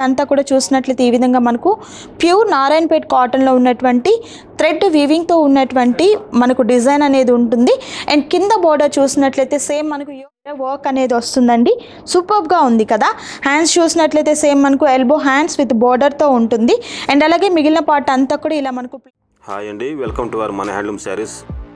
అంతా కూడా చూసినట్లయితే ఈ విధంగా మనకు ప్యూర్ నారాయణపేట్ కాటన్లో ఉన్నటువంటి థ్రెడ్ వీవింగ్తో ఉన్నటువంటి మనకు డిజైన్ అనేది ఉంటుంది అండ్ కింద బోర్డర్ చూసినట్లయితే సేమ్ మనకు వర్క్ అనేది వస్తుందండి సూపర్గా ఉంది కదా హ్యాండ్స్ చూసినట్లయితే సేమ్ మనకు ఎల్బో హ్యాండ్స్ విత్ బోర్డర్తో ఉంటుంది అండ్ అలాగే మిగిలిన పార్ట్ అంతా కూడా ఇలా మనకు హాయ్ అండి వెల్కమ్ టు అవర్ మన హ్యాండ్లూమ్ శారీస్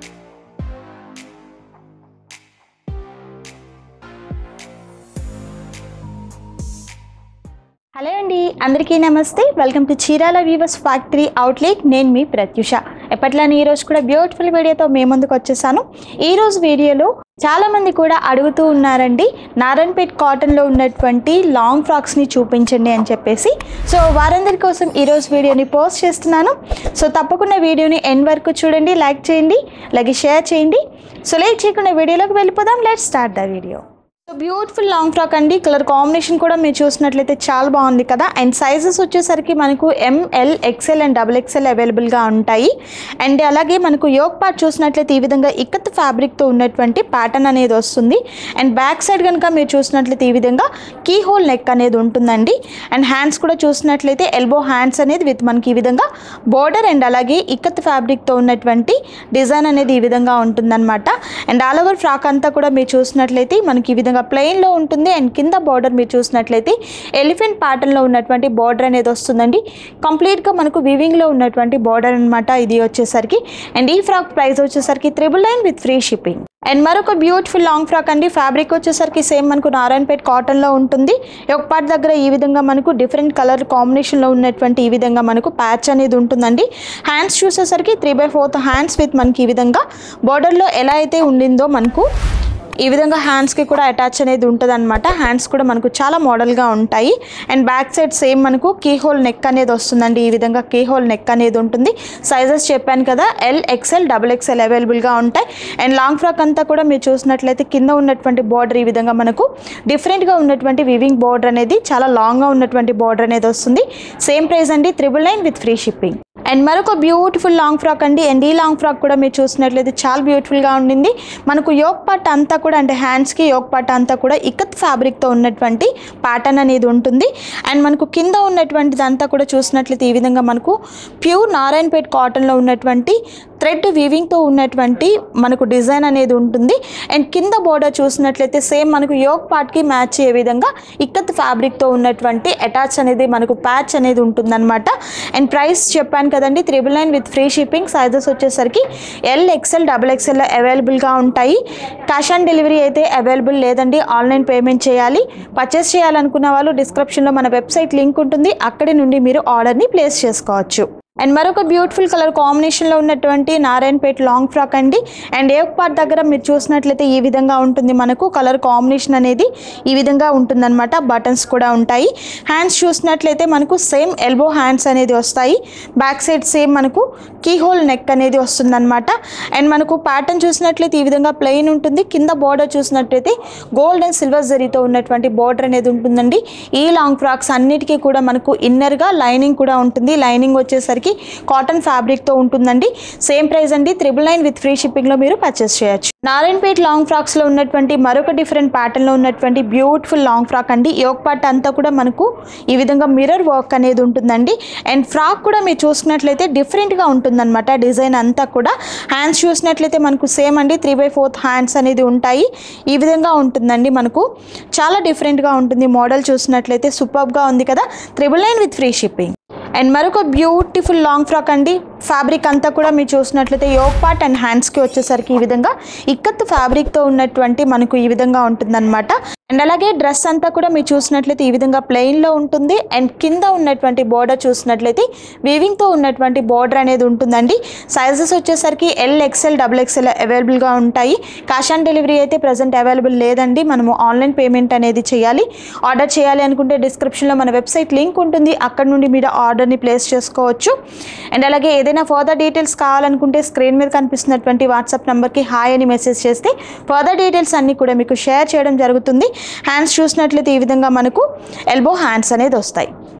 హలో అండి అందరికీ నమస్తే welcome to Chirala weavers factory outlet నేను మీ ప్రత్యుష ఎప్పట్లానే ఈరోజు కూడా బ్యూటిఫుల్ వీడియోతో మీ ముందుకు వచ్చేసాను ఈరోజు వీడియోలో చాలా మంది కూడా అడుగుతూ ఉన్నారండి నారాయణపేట్ కాటన్లో ఉన్నటువంటి లాంగ్ ఫ్రాక్స్ని చూపించండి అని చెప్పేసి సో వారందరి కోసం ఈరోజు వీడియోని పోస్ట్ చేస్తున్నాను సో తప్పకుండా వీడియోని ఎండ్ వరకు చూడండి లైక్ చేయండి అలాగే షేర్ చేయండి సో లేట్ చేయకుండా వీడియోలోకి వెళ్ళిపోదాం let start the video so beautiful long frock అండి కలర్ కాంబినేషన్ కూడా మీరు చూసినట్లయితే చాలా బాగుంది కదా అండ్ సైజెస్ వచ్చేసరికి మనకు M L XL and double XL అవైలబుల్గా ఉంటాయి అండ్ అలాగే మనకు యోగ్ పార్ట్ చూసినట్లయితే ఈ విధంగా ఇక్కత్ ఫ్యాబ్రిక్తో ఉన్నటువంటి ప్యాటర్న్ అనేది వస్తుంది అండ్ బ్యాక్ సైడ్ కనుక మీరు చూసినట్లయితే ఈ విధంగా కీ హోల్ నెక్ అనేది ఉంటుందండి అండ్ హ్యాండ్స్ కూడా చూసినట్లయితే ఎల్బో హ్యాండ్స్ అనేది విత్ మనకి ఈ విధంగా బోర్డర్ అండ్ అలాగే ఇక్కత్ ఫ్యాబ్రిక్తో ఉన్నటువంటి డిజైన్ అనేది ఈ విధంగా ఉంటుందన్నమాట అండ్ ఆల్ ఓవర్ ఫ్రాక్ అంతా కూడా మీరు చూసినట్లయితే మనకి ఈ విధంగా ప్లెయిన్లో ఉంటుంది అండ్ కింద బార్డర్ మీరు చూసినట్లయితే ఎలిఫెంట్ ప్యాటర్న్లో ఉన్నటువంటి బార్డర్ అనేది వస్తుందండి కంప్లీట్గా మనకు వివింగ్లో ఉన్నటువంటి బార్డర్ అనమాట ఇది వచ్చేసరికి అండ్ ఈ ఫ్రాక్ ప్రైస్ వచ్చేసరికి triple nine with free shipping and మరొక బ్యూటిఫుల్ లాంగ్ ఫ్రాక్ అండి ఫ్యాబ్రిక్ వచ్చేసరికి సేమ్ మనకు నారాయణపేట్ కాటన్లో ఉంటుంది ఒక పార్ట్ దగ్గర ఈ విధంగా మనకు డిఫరెంట్ కలర్ కాంబినేషన్లో ఉన్నటువంటి ఈ విధంగా మనకు ప్యాచ్ అనేది ఉంటుందండి హ్యాండ్స్ చూసేసరికి three by fourth hands with మనకి ఈ విధంగా బార్డర్లో ఎలా అయితే ఉండిందో మనకు ఈ విధంగా హ్యాండ్స్కి కూడా అటాచ్ అనేది ఉంటుంది అనమాట హ్యాండ్స్ కూడా మనకు చాలా మోడల్గా ఉంటాయి అండ్ బ్యాక్ సైడ్ సేమ్ మనకు కీ హోల్ నెక్ అనేది వస్తుందండి ఈ విధంగా కీ హోల్ నెక్ అనేది ఉంటుంది సైజెస్ చెప్పాను కదా ఎల్ ఎక్స్ఎల్ డబుల్ ఎక్స్ఎల్ అవైలబుల్గా ఉంటాయి అండ్ లాంగ్ ఫ్రాక్ అంతా కూడా మీరు చూసినట్లయితే కింద ఉన్నటువంటి బార్డర్ ఈ విధంగా మనకు డిఫరెంట్గా ఉన్నటువంటి వివింగ్ బార్డర్ అనేది చాలా లాంగ్గా ఉన్నటువంటి బార్డర్ అనేది వస్తుంది సేమ్ ప్రైస్ అండి triple nine with free shipping and మరొక బ్యూటిఫుల్ లాంగ్ ఫ్రాక్ అండి అండ్ ఈ లాంగ్ ఫ్రాక్ కూడా మీరు చూసినట్లయితే చాలా బ్యూటిఫుల్గా ఉండింది మనకు యోగ్ పార్ట్ అంతా కూడా అంటే హ్యాండ్స్కి యోగ్ పార్ట్ అంతా కూడా ఇక్కత్ ఫ్యాబ్రిక్తో ఉన్నటువంటి ప్యాటర్న్ అనేది ఉంటుంది అండ్ మనకు కింద ఉన్నటువంటిది అంతా కూడా చూసినట్లయితే ఈ విధంగా మనకు ప్యూర్ నారాయణపేట్ కాటన్లో ఉన్నటువంటి థ్రెడ్ వీవింగ్తో ఉన్నటువంటి మనకు డిజైన్ అనేది ఉంటుంది అండ్ కింద బోర్డర్ చూసినట్లయితే సేమ్ మనకు యోగ్ పార్ట్కి మ్యాచ్ అయ్యే విధంగా ఇక్కత్ ఫ్యాబ్రిక్తో ఉన్నటువంటి అటాచ్ అనేది మనకు ప్యాచ్ అనేది ఉంటుందన్నమాట అండ్ ప్రైస్ చెప్పాను కదండి triple nine with free shipping sizes వచ్చేసరికి ఎల్ ఎక్స్ఎల్ డబుల్ ఎక్స్ఎల్ అవైలబుల్గా ఉంటాయి క్యాష్ ఆన్ డెలివరీ అయితే అవైలబుల్ లేదండి ఆన్లైన్ పేమెంట్ చేయాలి పర్చేస్ చేయాలనుకున్న వాళ్ళు డిస్క్రిప్షన్లో మన వెబ్సైట్ లింక్ ఉంటుంది అక్కడి నుండి మీరు ఆర్డర్ని ప్లేస్ చేసుకోవచ్చు అండ్ మరొక బ్యూటిఫుల్ కలర్ కాంబినేషన్లో ఉన్నటువంటి నారాయణపేట్ లాంగ్ ఫ్రాక్ అండి అండ్ ఏ పార్ట్ దగ్గర మీరు చూసినట్లయితే ఈ విధంగా ఉంటుంది మనకు కలర్ కాంబినేషన్ అనేది ఈ విధంగా ఉంటుందన్నమాట బటన్స్ కూడా ఉంటాయి హ్యాండ్స్ చూసినట్లయితే మనకు సేమ్ ఎల్బో హ్యాండ్స్ అనేది వస్తాయి బ్యాక్ సైడ్ సేమ్ మనకు కీ హోల్ నెక్ అనేది వస్తుందన్నమాట అండ్ మనకు ప్యాటర్న్ చూసినట్లయితే ఈ విధంగా ప్లెయిన్ ఉంటుంది కింద బార్డర్ చూసినట్లయితే గోల్డ్ అండ్ సిల్వర్ జరీతో ఉన్నటువంటి బార్డర్ అనేది ఉంటుందండి ఈ లాంగ్ ఫ్రాక్స్ అన్నిటికీ కూడా మనకు ఇన్నర్గా లైనింగ్ కూడా ఉంటుంది లైనింగ్ వచ్చేసరికి కాటన్ ఫ్యాబ్రిక్తో ఉంటుందండి సేమ్ ప్రైస్ అండి త్రిబుల్ నైన్ విత్ ఫ్రీ షిప్పింగ్లో మీరు పర్చేస్ చేయొచ్చు నారాయణపేట్ లాంగ్ ఫ్రాక్స్లో ఉన్నటువంటి మరొక డిఫరెంట్ ప్యాటర్న్లో ఉన్నటువంటి బ్యూటిఫుల్ లాంగ్ ఫ్రాక్ అండి యోగ్ పార్ట్ అంతా కూడా మనకు ఈ విధంగా మిర్రర్ వర్క్ అనేది ఉంటుందండి అండ్ ఫ్రాక్ కూడా మీరు చూసినట్లయితే డిఫరెంట్గా ఉంటుందన్నమాట డిజైన్ అంతా కూడా హ్యాండ్స్ చూసినట్లయితే మనకు సేమ్ అండి త్రీ బై ఫోర్త్ హ్యాండ్స్ అనేది ఉంటాయి ఈ విధంగా ఉంటుందండి మనకు చాలా డిఫరెంట్గా ఉంటుంది మోడల్ చూసినట్లయితే సూపర్గా ఉంది కదా triple nine with free shipping and మరొక బ్యూటిఫుల్ లాంగ్ ఫ్రాక్ అండి ఫ్యాబ్రిక్ అంతా కూడా మీరు చూసినట్లయితే యోగ్ పార్ట్ అండ్ హ్యాండ్స్కి వచ్చేసరికి ఈ విధంగా ఇక్కత్ ఫ్యాబ్రిక్తో ఉన్నటువంటి మనకు ఈ విధంగా ఉంటుందన్నమాట అండ్ అలాగే డ్రెస్ అంతా కూడా మీరు చూసినట్లయితే ఈ విధంగా ప్లెయిన్లో ఉంటుంది అండ్ కింద ఉన్నటువంటి బోర్డర్ చూసినట్లయితే వీవింగ్తో ఉన్నటువంటి బోర్డర్ అనేది ఉంటుందండి సైజెస్ వచ్చేసరికి ఎల్ ఎక్స్ఎల్ డబుల్ ఎక్స్ఎల్ అవైలబుల్గా ఉంటాయి క్యాష్ ఆన్ డెలివరీ అయితే ప్రజెంట్ అవైలబుల్ లేదండి మనము ఆన్లైన్ పేమెంట్ అనేది చేయాలి ఆర్డర్ చేయాలి అనుకుంటే డిస్క్రిప్షన్లో మన వెబ్సైట్ లింక్ ఉంటుంది అక్కడ నుండి మీరు ఆర్డర్ని ప్లేస్ చేసుకోవచ్చు అండ్ అలాగే ఏదైనా ఫర్దర్ డీటెయిల్స్ కావాలనుకుంటే స్క్రీన్ మీద కనిపిస్తున్నటువంటి వాట్సాప్ నెంబర్కి హాయ్ అని మెసేజ్ చేస్తే ఫర్దర్ డీటెయిల్స్ అన్నీ కూడా మీకు షేర్ చేయడం జరుగుతుంది హ్యాండ్స్ చూసినట్లయితే ఈ విధంగా మనకు ఎల్బో హ్యాండ్స్ అనేది వస్తాయి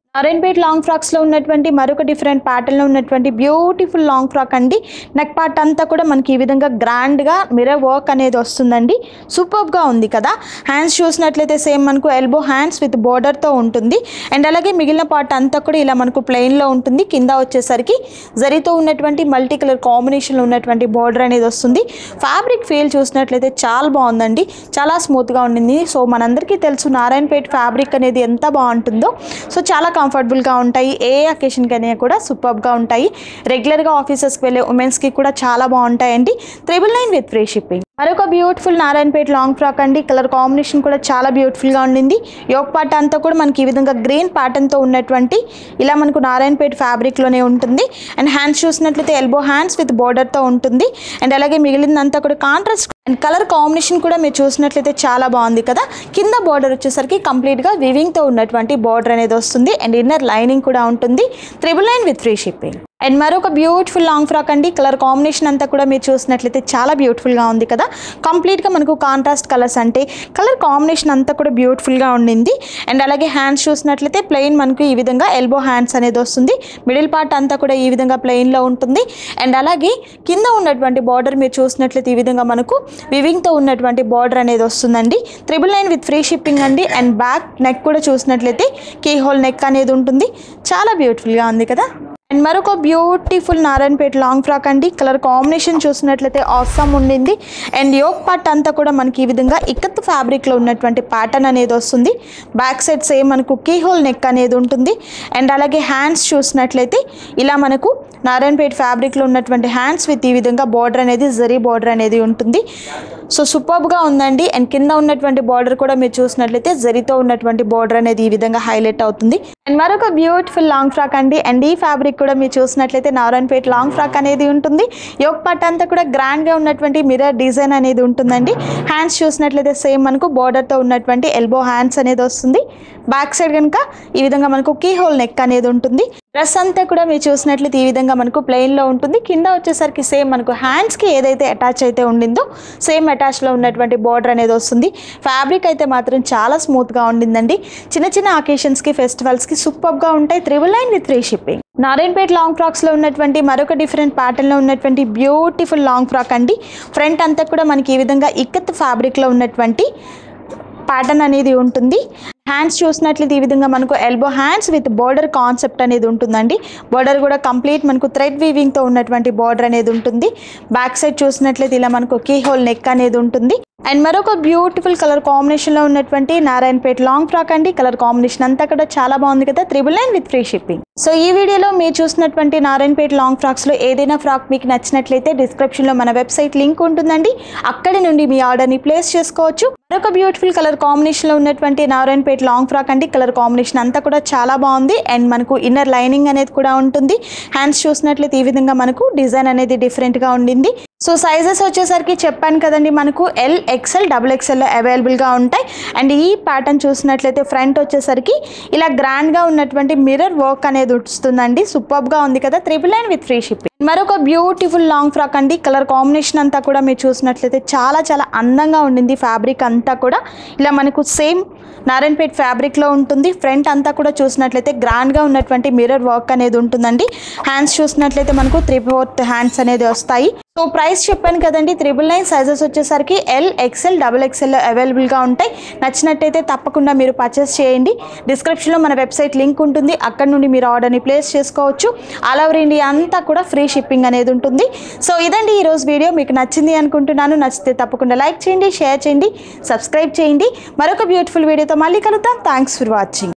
నారాయణపేట్ లాంగ్ ఫ్రాక్స్లో ఉన్నటువంటి మరొక డిఫరెంట్ ప్యాటర్న్లో ఉన్నటువంటి బ్యూటిఫుల్ లాంగ్ ఫ్రాక్ అండి నెక్ పార్ట్ అంతా కూడా మనకి ఈ విధంగా గ్రాండ్గా మిర్రర్ వర్క్ అనేది వస్తుందండి సూపర్గా ఉంది కదా హ్యాండ్స్ చూసినట్లయితే సేమ్ మనకు ఎల్బో హ్యాండ్స్ విత్ బోర్డర్తో ఉంటుంది అండ్ అలాగే మిగిలిన పార్ట్ అంతా కూడా ఇలా మనకు ప్లెయిన్లో ఉంటుంది కింద వచ్చేసరికి జరీతో ఉన్నటువంటి మల్టీ కలర్ కాంబినేషన్లో ఉన్నటువంటి బోర్డర్ అనేది వస్తుంది ఫ్యాబ్రిక్ ఫీల్ చూసినట్లయితే చాలా బాగుందండి చాలా స్మూత్గా ఉండింది సో మనందరికీ తెలుసు నారాయణపేట్ ఫ్యాబ్రిక్ అనేది ఎంత బాగుంటుందో సో చాలా కంఫర్టబుల్గా ఉంటాయి ఏ అకేషన్కి అయినా కూడా సూపర్గా ఉంటాయి రెగ్యులర్గా ఆఫీసెస్కి వెళ్ళే ఉమెన్స్కి కూడా చాలా బాగుంటాయండి triple nine with free shipping మరొక బ్యూటిఫుల్ నారాయణపేట్ లాంగ్ ఫ్రాక్ అండి కలర్ కాంబినేషన్ కూడా చాలా బ్యూటిఫుల్గా ఉండింది యోగ్ పార్ట్ అంతా కూడా మనకి ఈ విధంగా గ్రీన్ ప్యాటర్న్తో ఉన్నటువంటి ఇలా మనకు నారాయణపేట్ ఫ్యాబ్రిక్లోనే ఉంటుంది అండ్ హ్యాండ్స్ చూసినట్లయితే ఎల్బో హ్యాండ్స్ విత్ బోర్డర్తో ఉంటుంది అండ్ అలాగే మిగిలిందంతా కూడా కాంట్రాస్ట్ అండ్ కలర్ కాంబినేషన్ కూడా మీరు చూసినట్లయితే చాలా బాగుంది కదా కింద బార్డర్ వచ్చేసరికి కంప్లీట్గా వివింగ్తో ఉన్నటువంటి బార్డర్ అనేది వస్తుంది అండ్ ఇన్నర్ లైనింగ్ కూడా ఉంటుంది triple nine with free shipping and మరొక బ్యూటిఫుల్ లాంగ్ ఫ్రాక్ అండి కలర్ కాంబినేషన్ అంతా కూడా మీరు చూసినట్లయితే చాలా బ్యూటిఫుల్గా ఉంది కదా కంప్లీట్గా మనకు కాంట్రాస్ట్ కలర్స్ అంటే కలర్ కాంబినేషన్ అంతా కూడా బ్యూటిఫుల్గా ఉండింది అండ్ అలాగే హ్యాండ్స్ చూసినట్లయితే ప్లెయిన్ మనకు ఈ విధంగా ఎల్బో హ్యాండ్స్ అనేది వస్తుంది మిడిల్ పార్ట్ అంతా కూడా ఈ విధంగా ప్లెయిన్లో ఉంటుంది అండ్ అలాగే కింద ఉన్నటువంటి బార్డర్ మీరు చూసినట్లయితే ఈ విధంగా మనకు వివింగ్తో ఉన్నటువంటి బార్డర్ అనేది వస్తుందండి triple nine with free shipping అండి అండ్ బ్యాక్ నెక్ కూడా చూసినట్లయితే కీ హోల్ నెక్ అనేది ఉంటుంది చాలా బ్యూటిఫుల్గా ఉంది కదా అండ్ మరొక బ్యూటిఫుల్ నారాయణపేట లాంగ్ ఫ్రాక్ అండి కలర్ కాంబినేషన్ చూసినట్లయితే ఆసమ్ ఉండింది అండ్ యోగ్ పార్ట్ అంతా కూడా మనకి ఈ విధంగా ఇక్కత్ ఫ్యాబ్రిక్లో ఉన్నటువంటి ప్యాటర్న్ అనేది వస్తుంది బ్యాక్ సైడ్ సేమ్ మనకు కీ హోల్ నెక్ అనేది ఉంటుంది అండ్ అలాగే హ్యాండ్స్ చూసినట్లయితే ఇలా మనకు నారాయణపేట ఫ్యాబ్రిక్లో ఉన్నటువంటి హ్యాండ్స్ విత్ ఈ విధంగా బార్డర్ అనేది జరీ బార్డర్ అనేది ఉంటుంది సో సూపర్గా ఉందండి అండ్ కింద ఉన్నటువంటి బార్డర్ కూడా మీరు చూసినట్లయితే జరీతో ఉన్నటువంటి బార్డర్ అనేది ఈ విధంగా హైలైట్ అవుతుంది అండ్ మరొక బ్యూటిఫుల్ లాంగ్ ఫ్రాక్ అండి అండ్ ఈ ఫ్యాబ్రిక్ కూడా మీరు చూసినట్లయితే నారాయణపేట లాంగ్ ఫ్రాక్ అనేది ఉంటుంది యోగ్ పార్ట్ అంతా కూడా గ్రాండ్గా ఉన్నటువంటి మిర్రర్ డిజైన్ అనేది ఉంటుందండి హ్యాండ్స్ చూసినట్లయితే సేమ్ మనకు బార్డర్తో ఉన్నటువంటి ఎల్బో హ్యాండ్స్ అనేది వస్తుంది బ్యాక్ సైడ్ కనుక ఈ విధంగా మనకు కీ హోల్ నెక్ అనేది ఉంటుంది డ్రెస్ అంతా కూడా మీరు చూసినట్లయితే ఈ విధంగా మనకు ప్లెయిన్లో ఉంటుంది కింద వచ్చేసరికి సేమ్ మనకు హ్యాండ్స్కి ఏదైతే అటాచ్ అయితే ఉండిందో సేమ్ అటాచ్లో ఉన్నటువంటి బార్డర్ అనేది వస్తుంది ఫ్యాబ్రిక్ అయితే మాత్రం చాలా స్మూత్గా ఉండిందండి చిన్న చిన్న అకేషన్స్కి ఫెస్టివల్స్కి సూపర్గా ఉంటాయి triple nine with three shipping Narayanpet long ఫ్రాక్స్లో ఉన్నటువంటి మరొక డిఫరెంట్ ప్యాటర్న్లో ఉన్నటువంటి బ్యూటిఫుల్ లాంగ్ ఫ్రాక్ అండి ఫ్రంట్ అంతా కూడా మనకి ఈ విధంగా ఇక్కత్ ఫ్యాబ్రిక్లో ఉన్నటువంటి ప్యాటర్న్ అనేది ఉంటుంది హ్యాండ్స్ చూసినట్లయితే ఈ విధంగా మనకు elbow hands with border concept అనేది ఉంటుందండి బోర్డర్ కూడా కంప్లీట్ మనకు థ్రెడ్ వీవింగ్తో ఉన్నటువంటి బోర్డర్ అనేది ఉంటుంది బ్యాక్ సైడ్ చూసినట్లయితే ఇలా మనకు కీ హోల్ నెక్ అనేది ఉంటుంది అండ్ మరొక బ్యూటిఫుల్ కలర్ కాంబినేషన్లో ఉన్నటువంటి నారాయణపేట్ లాంగ్ ఫ్రాక్ అండి కలర్ కాంబినేషన్ అంతా కూడా చాలా బాగుంది కదా triple nine with free shipping so ఈ వీడియోలో మీరు చూసినటువంటి నారాయణపేట్ లాంగ్ ఫ్రాక్స్లో ఏదైనా ఫ్రాక్ మీకు నచ్చినట్లయితే డిస్క్రిప్షన్లో మన వెబ్సైట్ లింక్ ఉంటుందండి అక్కడి నుండి మీ ఆర్డర్ని ప్లేస్ చేసుకోవచ్చు మరొక బ్యూటిఫుల్ కలర్ కాంబినేషన్లో ఉన్నటువంటి నారాయణపేట్ లాంగ్ ఫ్రాక్ అండి కలర్ కాంబినేషన్ అంతా కూడా చాలా బాగుంది అండ్ మనకు ఇన్నర్ లైనింగ్ అనేది కూడా ఉంటుంది హ్యాండ్స్ చూసినట్లయితే ఈ విధంగా మనకు డిజైన్ అనేది డిఫరెంట్గా ఉండింది సో సైజెస్ వచ్చేసరికి చెప్పాను కదండి మనకు ఎల్ ఎక్సెల్ డబుల్ ఎక్సెల్లో అవైలబుల్గా ఉంటాయి అండ్ ఈ ప్యాటర్న్ చూసినట్లయితే ఫ్రంట్ వచ్చేసరికి ఇలా గ్రాండ్గా ఉన్నటువంటి మిర్రర్ వర్క్ అనేది వస్తుందండి సూపర్గా ఉంది కదా triple nine with free shipping మరొక బ్యూటిఫుల్ లాంగ్ ఫ్రాక్ అండి కలర్ కాంబినేషన్ అంతా కూడా మీరు చూసినట్లయితే చాలా చాలా అందంగా ఉండింది ఫ్యాబ్రిక్ అంతా కూడా ఇలా మనకు సేమ్ నారాయణపేట్ ఫ్యాబ్రిక్లో ఉంటుంది ఫ్రంట్ అంతా కూడా చూసినట్లయితే గ్రాండ్గా ఉన్నటువంటి మిర్రర్ వర్క్ అనేది ఉంటుందండి హ్యాండ్స్ చూసినట్లయితే మనకు త్రీ ఫోర్త్ హ్యాండ్స్ అనేది వస్తాయి సో ప్రైస్ చెప్పాను కదండి త్రిబుల్ నైన్ సైజెస్ వచ్చేసరికి ఎల్ ఎక్సెల్ డబుల్ ఎక్సెల్లో అవైలబుల్గా ఉంటాయి నచ్చినట్టయితే తప్పకుండా మీరు పర్చేస్ చేయండి డిస్క్రిప్షన్లో మన వెబ్సైట్ లింక్ ఉంటుంది అక్కడ నుండి మీరు ఆర్డర్ని ప్లేస్ చేసుకోవచ్చు ఆల్ ఓవర్ ఇండియా అంతా కూడా ఫ్రీ షిప్పింగ్ అనేది ఉంటుంది సో ఇదండి ఈరోజు వీడియో మీకు నచ్చింది అనుకుంటున్నాను నచ్చితే తప్పకుండా లైక్ చేయండి షేర్ చేయండి సబ్స్క్రైబ్ చేయండి మరొక బ్యూటిఫుల్ వీడియోతో మళ్ళీ కలుద్దాం థ్యాంక్స్ ఫర్ వాచింగ్